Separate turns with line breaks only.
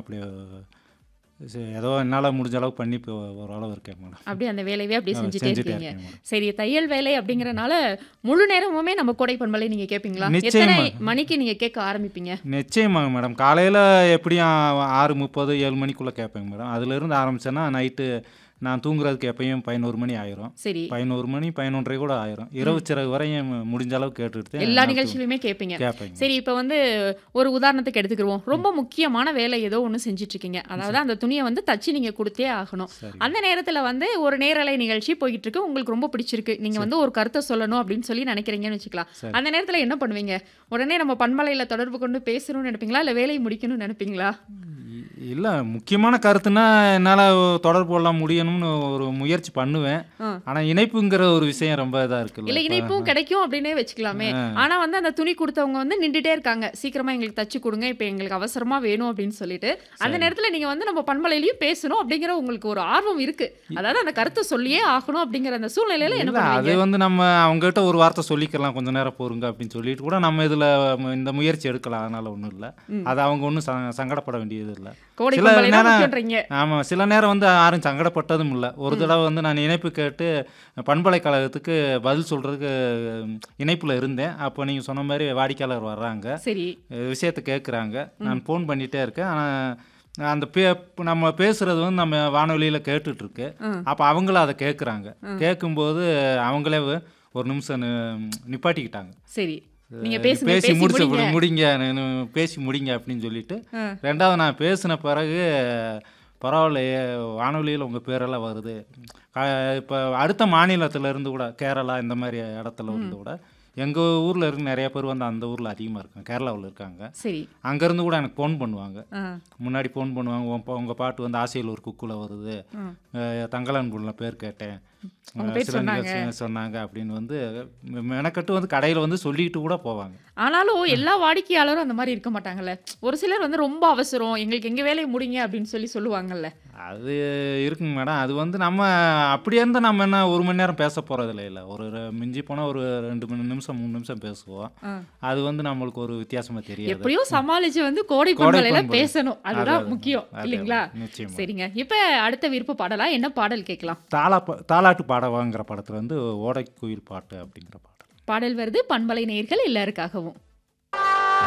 அப்படியே சரி, ஏதோ என்னால் முடிஞ்ச அளவுக்கு பண்ணி இப்போ ஓரளவு இருக்கேன் மேடம்
அப்படியே அந்த வேலையவே அப்படியே
ஆ,
செஞ்சுட்டே
செஞ்சுட்டே
இருக்கீங்க
இருக்கேன் மேடம்.
சரி தையல் வேலை அப்படிங்கறனால முழு நேரமுமே நம்ம கோடை பண்பலை நீங்க கேட்பீங்களா
நிச்சயமா.
எத்தனை மணிக்கு நீங்க கேட்க ஆரம்பிப்பீங்க
நிச்சயமாங்க மேடம் காலையில் எப்படியும் ஆறு முப்பது ஏழு மணிக்குள்ளே கேட்பேங்க மேடம் அதுலேருந்து ஆரம்பிச்சேன்னா நைட்டு நான் தூங்குறதுக்கு எப்பயும் பதினோரு மணி ஆயிரும்
சரி
பதினோரு மணி பதினொன்றரை கூட ஆயிரும் இரவு சிறகு வரையும் முடிஞ்ச அளவுக்கு கேட்டுட்டு
எல்லா நிகழ்ச்சியிலுமே கேட்பீங்க
கேட்பேங்க
சரி இப்போ வந்து ஒரு உதாரணத்துக்கு எடுத்துக்கிருவோம் ரொம்ப முக்கியமான வேலை ஏதோ ஒன்று செஞ்சுட்டு இருக்கீங்க அதாவது அந்த துணியை வந்து தச்சு நீங்க கொடுத்தே ஆகணும்
சரி
அந்த நேரத்துல வந்து ஒரு நேரலை நிகழ்ச்சி போயிட்டு இருக்கு உங்களுக்கு ரொம்ப பிடிச்சிருக்கு நீங்க வந்து ஒரு கருத்தை சொல்லணும் அப்படின்னு சொல்லி நினைக்கிறீங்கன்னு வச்சுக்கலாம்
சரி.
அந்த நேரத்துல என்ன பண்ணுவீங்க உடனே நம்ம பண்பலையில தொடர்பு கொண்டு பேசணும்னு நினைப்பீங்களா இல்ல வேலையை முடிக்கணும்னு நினைப்பீங்களா
இல்லை முக்கியமான கருத்துனா என்னால் தொடர்பு கொள்ளலாம் முடியணும்னு ஒரு முயற்சி பண்ணுவேன்
ஆ.
ஆனால் இணைப்புங்கிற ஒரு விஷயம் ரொம்ப இதாக
இல்ல
இருக்குல்ல இப்ப-
இணைப்பும் கிடைக்கும் அப்படின்னே வச்சுக்கலாமே ஆனா வந்து அந்த துணி கொடுத்தவங்க வந்து நின்றுட்டே இருக்காங்க சீக்கிரமா எங்களுக்கு தச்சு கொடுங்க இப்போ எங்களுக்கு அவசரமா வேணும் அப்படின்னு சொல்லிட்டு அந்த நேரத்துல நீங்க வந்து நம்ம பண்பலையிலயும் பேசணும் அப்படிங்கிற உங்களுக்கு ஒரு ஆர்வம் இருக்கு அதாவது அந்த கருத்தை சொல்லியே ஆகணும் அப்படிங்கிற அந்த சூழ்நிலையில என்ன
இல்ல, அது
பண்ணுவீங்க
வந்து நம்ம அவங்ககிட்ட ஒரு வார்த்தை சொல்லிக்கலாம் கொஞ்ச நேரம் போருங்க அப்படின்னு சொல்லிட்டு கூட நம்ம இதில் இந்த முயற்சி எடுக்கலாம் அதனால ஒன்றும் இல்லை அது அவங்க ஒன்றும் சங்கடப்பட வேண்டியது இல்லை
கோடை
சில
பண்பலை தான்
நேரம்
முக்கியன்றீங்க
ஆமாம் சில நேரம் வந்து யாரும் சங்கடப்பட்டதும் இல்லை ஒரு தடவை வந்து நான் இணைப்பு கேட்டு பண்பலைக்கழகத்துக்கு பதில் சொல்கிறதுக்கு இணைப்பில் இருந்தேன் அப்போ நீங்கள் சொன்ன மாதிரி வாடிக்கையாளர் வர்றாங்க
சரி
அஹ் விஷயத்தை கேட்குறாங்க நான் ஃபோன் பண்ணிகிட்டே இருக்கேன் ஆனால் அந்த பே நம்ம பேசுறது வந்து நம்ம வானொலியில் கேட்டுட்ருக்கு
ம்.
அப்போ அவங்களும் அதை கேட்குறாங்க கேட்கும்போது அவங்களே ஒரு நிமிஷம் நி- நிப்பாட்டிக்கிட்டாங்க
சரி நீங்க பேசுங்க
பேசி
பேசி
முடிச்சு
முடிங்க
முடிங்க நான் பேசி முடிங்க அப்படின்னு சொல்லிட்டு
ஆ.
ரெண்டாவது நான் பேசின பிறகு பரவாயில்லையே வானொலியில் உங்கள் பேரெல்லாம் வருது இப்போ அடுத்த மாநிலத்துல இருந்து கூட கேரளா இந்த மாதிரி இடத்துல இருந்து கூட எங்கள் ஊரில் இருக்க நிறைய பேர் வந்து அந்த ஊரில் அதிகமாக இருக்காங்க கேரளாவில் இருக்காங்க
சரி
அங்கேருந்து கூட எனக்கு ஃபோன் பண்ணுவாங்க
ஆ
முன்னாடி ஃபோன் பண்ணுவாங்க உன் பா- உங்க பாட்டு வந்து ஆசையில் ஒரு குக்குல வருது
ம்.
அஹ் தங்கலான்புள்ள பேர் கேட்டேன்
உங்க
அஹ்
பேர்
சில
சொன்னாங்க.
நிகழ்ச்சி சொன்னாங்க அப்படின்னு வந்து மெ- மெனக்கட்டு வந்து கடையில் வந்து சொல்லிட்டு கூட போவாங்க
ஆனாலும் எல்லா வாடிக்கையாளரும் அந்த மாதிரி இருக்க மாட்டாங்கல்ல ஒரு சிலர் வந்து ரொம்ப அவசரம் எங்களுக்கு எங்க வேலையை முடிங்க அப்படின்னு சொல்லி சொல்லுவாங்கல்ல
அது இருக்குங்க மேடம் அது வந்து நம்ம அப்படியே இருந்தால் நம்ம என்ன ஒரு மணி நேரம் பேச போகிறதில்ல இல்லை ஒரு ரெ- மிஞ்சி போனால் ஒரு ரெண்டு மணி நிமிஷம் மூணு நிமிஷம் பேசுவோம்
ஆ.
அது வந்து நம்மளுக்கு ஒரு வித்தியாசமாக தெரியாது
எப்படியோ சமாளிச்சு வந்து கோடை
கோடை
பண்பலையில
பண்பலை.
பேசணும் அதுதான்
அதான்,
முக்கியம்
அதான்,
இல்லைங்களா
நிச்சயமா
சரிங்க இப்ப அடுத்த விருப்ப பாடலா என்ன பாடல் கேட்கலாம்
தாலா ப- தாலாட்டு பாடவாங்கிற படத்துல வந்து ஓடை குயில் பாட்டு அப்படிங்கிற பாட்டு
பாடல் வருது பண்பலை நேயர்கள் எல்லாருக்காகவும்